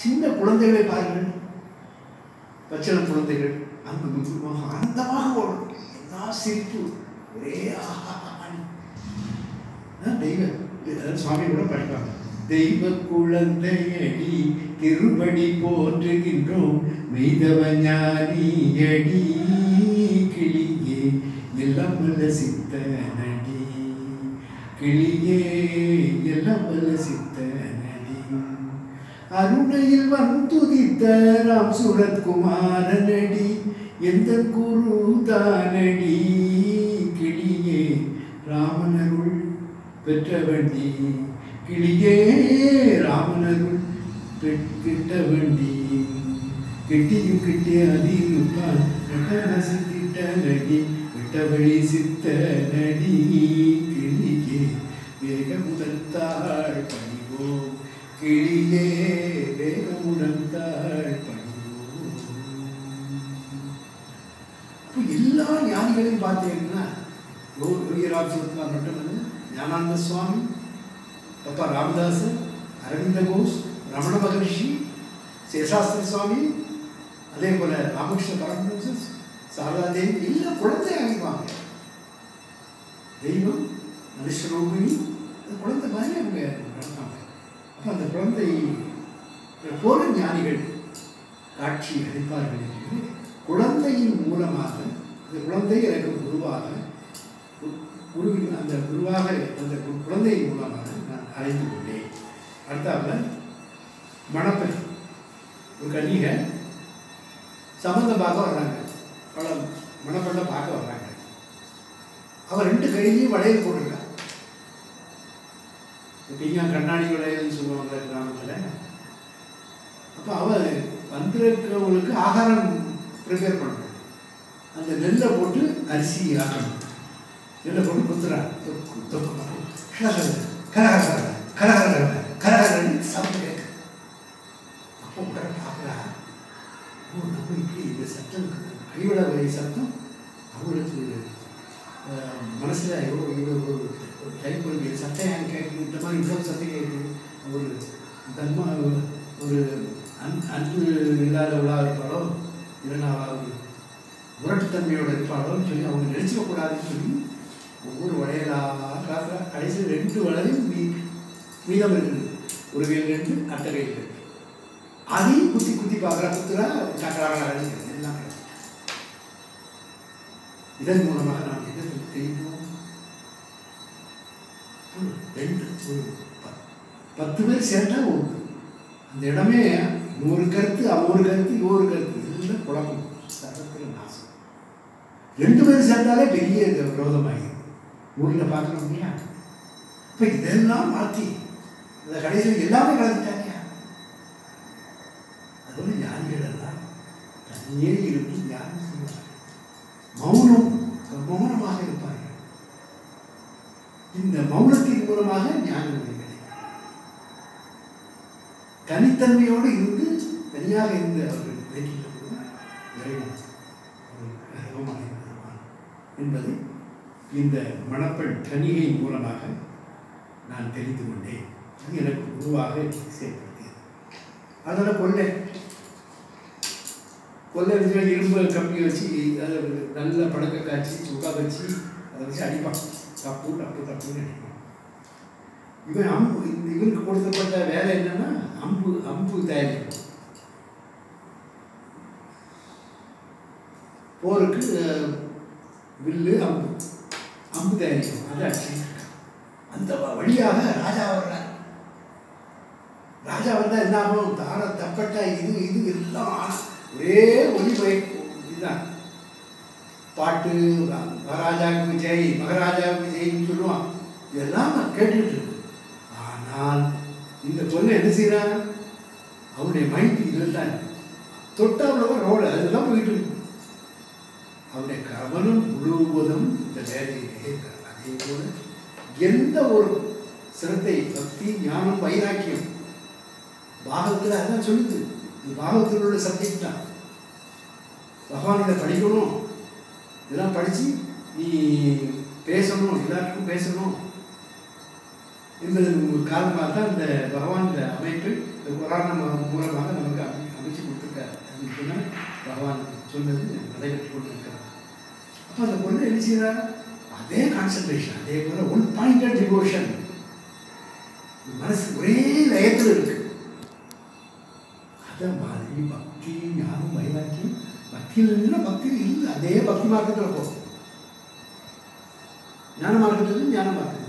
சின்ன குழந்தைகளை பாருங்கள் பச்சளம் குழந்தைகள் அங்கு மிகுமாக ஆனந்தமாக ஓடும் என்ன சிரிப்பு ஒரே ஆஹான்னு. அதான் தெய்வ அதாவது சுவாமி கூட படிப்பாங்க தெய்வ குழந்தையடி திருப்படி போற்றுகின்றோம் மெய்தவ ஞானியடி கிளியே எல்லாம் வல்ல சித்த நடி கிளியே எல்லாம் வல்ல சித்த நடி அருணையில் வந்துதித்த ராம் சுரத்குமாரனடி எந்த குரு தானடி கிளியே ராமனருள் பெற்றவண்டி கிளியே ராமனருள் பெற்கிட்ட வண்டி கிட்டியும் கிட்டிய அதிருப்பான் சித்திட்ட நடி விட்டவழி சித்த நடி கிளியே வேகமுடன் தாழ் பணிவோம் கிளியே வேகமுடன் தாழ் பணிவோம் அப்போ எல்லா ஞானிகளையும் பார்த்தீங்கன்னா யோகிராஜ் சிவகுமார் மட்டுமல்ல ஞானானந்த சுவாமி அப்பா ராமதாசர் அரவிந்த கோஷ் ரமண மகர்ஷி சேஷாஸ்திரி சுவாமி அதே போல ராமகிருஷ்ண பரமஹம்சர் சாரதா தேவி எல்லாம் குழந்தை ஆகிவாங்க தெய்வம் மனுஷரோகிணி அந்த குழந்தை மாதிரி அவங்க நடந்தாங்க அப்போ அந்த குழந்தை போல ஞானிகள் காட்சி அளிப்பார்கள் என்று குழந்தையின் மூலமாக அந்த குழந்தை எனக்கு குருவாக கு- குருவின் அந்த குருவாக அந்த கு- குழந்தையின் மூலமாக நான் அழைத்து கொண்டேன் அடுத்தாப்புல மணப்பெண் ஒரு கன்னிகை சம்பந்தம் பார்க்க வர்றாங்க பல மணப்பெண்ணை பார்க்க வர்றாங்க அவன் ரெண்டு கையிலையும் வளையல் போட்டிருக்கான் இப்படிங்க கண்ணாடி வளையல்னு சொல்லுவாங்க கிராமத்தில் அப்போ அவன் வந்திருக்கிறவங்களுக்கு ஆகாரம் ப்ரிப்பேர் பண்ணணும் அந்த நெல்லை போட்டு அரிசி ஆக்கணும் நெல்லை போட்டு குத்துறான் தொக்கு தொக்கு கரகர கரகர கரகர கரகரன்னு சவுண்ட் கேட்கு அப்போ உடனே பார்க்குறா ஓ நம்ம இப்படி இந்த சத்தம் கைவிட வரை சத்தம் அவங்களுக்கு மனசில் எவ்வளோ இவ்வளோ ஒரு ஒரு டைம் இருக்கு சத்தம் ஏன் கேட்குது இந்த மாதிரி இவ்வளோ சத்தம் கேட்குது ஒரு தர்மா ஒரு அன் அன்பு இல்லாதவளாக இருப்பாளோ இல்லைன்னா ஒரு முரட்டுத்தன்மையோட இருப்பாளோன்னு சொல்லி அவங்க நினச்சிக்கக்கூடாதுன்னு சொல்லி ஒவ்வொரு வளையலாக காசுறா கடைசி ரெண்டு வளையும் மீ மீதம் இருக்குது ஒரு கையில் ரெண்டு அட்டை கையில் ரெண்டு அதையும் குத்தி குத்தி பார்க்குறா குத்துறா சக்கராக அழிக்கிறது எல்லாம் கிடையாது. இதன் மூலமாக நாம் என்ன தெரியுமோ ஒரு ரெண்டு ஒரு ப- பத்து பேர் சேர்ந்தா ஒன்று அந்த இடமே நூறு கருத்து அவன் ஒரு கருத்து இவன் ஒரு கருத்து எல்லாம் குழப்பம் சட்டத்தில் நாசம் ரெண்டு பேர் சேர்ந்தாலே பெரிய இது விரோதமாகி ஊரில் பார்க்கணும் இல்லையா இப்போ இதெல்லாம் மாற்றி இந்த கடைசியில் எல்லாமே கலந்துட்டாங்க அதுபோல ஞானிகள் எல்லாம் தனியே இருந்து ஞானம் செய்வார்கள் மௌனம் மௌனமாக இருப்பார்கள் இந்த மௌனத்தின் மூலமாக ஞானம் கிடைக்கும் தனித்தன்மையோடு இருந்து தனியாக இருந்து அவர்கள் நினைக்கின்ற போது இறைவன் அவர்களுக்கு அறிமுகமாக வருவான் என்பதை இந்த மணப்பெண் கனிகை மூலமாக நான் தெரிந்து கொண்டேன் அது எனக்கு குருவாக செயல்படுத்தியது அதனால் கொள்ளை கொள்ளை வச்சு இரும்பு கம்பி வச்சு அதை நல்ல படக்க காய்ச்சி சுக்கா வச்சு அதை வச்சு அடிப்பான் தப்பு தப்பு தப்புன்னு அடிப்பான் இவன் அம்பு இந்த இவனுக்கு கொடுக்கப்பட்ட வேலை என்னன்னா அம்பு அம்பு தயாரிக்கணும் போருக்கு அஹ், வில்லு அம்பு அம்பு தயாரிக்கணும் அதை அடிச்சுட்டு இருக்கான் அந்த வ- வழியாக ராஜா வர்றார் ராஜா வந்தால் என்ன ஆகும் தார தப்பட்டா இது இது எல்லாம் ஆனா- ஒரே ஒளி பய இதுதான் பாட்டு ர- மகாராஜாவுக்கு ஜெய் மகாராஜாவுக்கு ஜெயின்னு சொல்லுவான் இதெல்லாம் நான் கேட்டுக்கிட்டு இருக்கு ஆனால் இந்த பொண்ணு என்ன செய்யறான் அவனுடைய மைண்ட் இதில் தான் தொட்டா அவ்வளவா ரோடு அதெல்லாம் போயிட்டு இருக்கு அவனுடைய கவனம் முழுவதும் இந்த வேலையிலே இருக்கிறது. அதே போல எந்த ஒரு சிரத்தை பக்தி ஞானம் வைராக்கியம் பாகவத்தில் அதான் சொல்லுது இது பாகவத்தில் உள்ள சப்ஜெக்ட் தான் பகவான் இதை படிக்கணும் இதெல்லாம் படித்து நீ பேசணும் எல்லாருக்கும் பேசணும் என்பதன் காரணமாக தான் இந்த பகவான் இந்த அமைப்பு இந்த புராணம் மூலமாக நமக்கு அமை அமைச்சு கொடுத்துருக்காரு அப்படின்னு சொன்னால் பகவான் சொன்னது நடைபெற்று கொண்டு இருக்கிறார் அப்போ அந்த பொண்ணு என்ன செய்யறா அதே கான்சன்ட்ரேஷன் அதே போல ஒன் பாயிண்டட் டிவோஷன் மனசு ஒரே லயத்தில் இருக்கு அதை மாதிரி பக்தி ஞானம் வைராக்கியம் பக்தியில் இல்லை பக்தியில் இல்லை அதே பக்தி மார்க்கத்தில் போகும் ஞான மார்க்கத்தில் ஞான மார்க்கம்